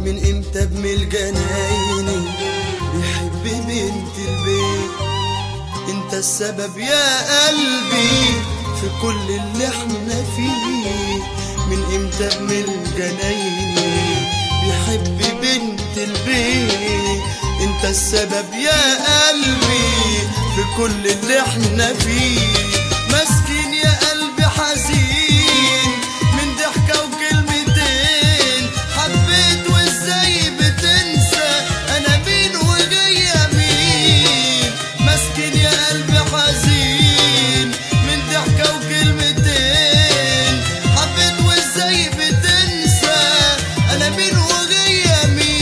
من امتى بميل جنايني بيحب بنت البيت انت السبب يا قلبي في كل اللي احنا فيه من امتى بميل جنايني بيحب بنت البيت انت السبب يا قلبي في كل اللي احنا فيه مسكين يا قلبي حزين من ضحكة وكلمتين حبيت وازاي بتنسى انا مين وجاية مين مسكين يا قلبي حزين من ضحكة وكلمتين حبيت وازاي بتنسى انا مين وجاية مين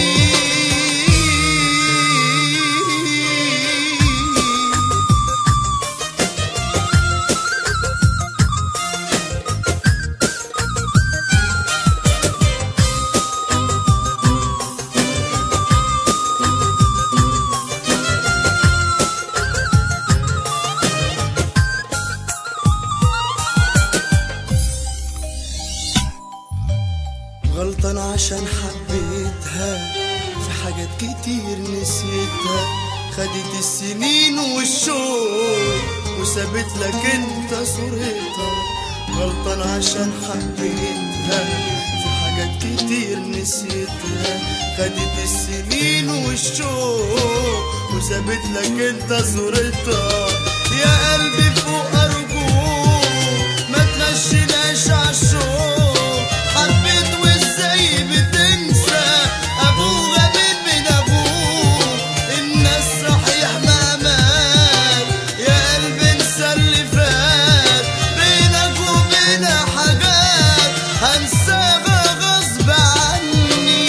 غلطان عشان حبيتها في حاجات كتير نسيتها خدت السنين والشوق وسابت لك انت صورتها غلطان عشان حبيتها في حاجات كتير نسيتها خدت السنين والشوق وسابت لك انت صورتها يا قلبي فوق ارجوك ما تمشيناش عالشوق حبيت وازاي بتنسى ابوها مين من ابوك الناس صحيح ما مات يا قلبي انسى اللي فات بينك وبينها حاجات هنساها غصب عني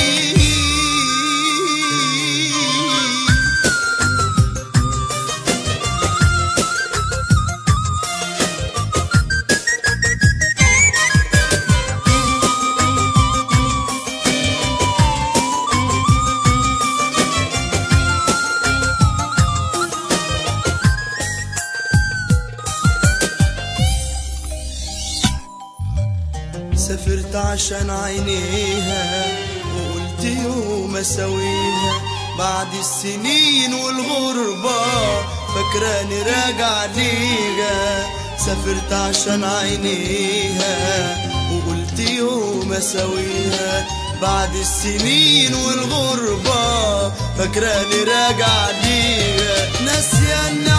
سافرت عشان عينيها وقلت يوم اسويها بعد السنين والغربة فاكراني راجع ليها سافرت عشان عينيها وقلت يوم اسويها بعد السنين والغربة فاكراني راجع ليها ناسية ان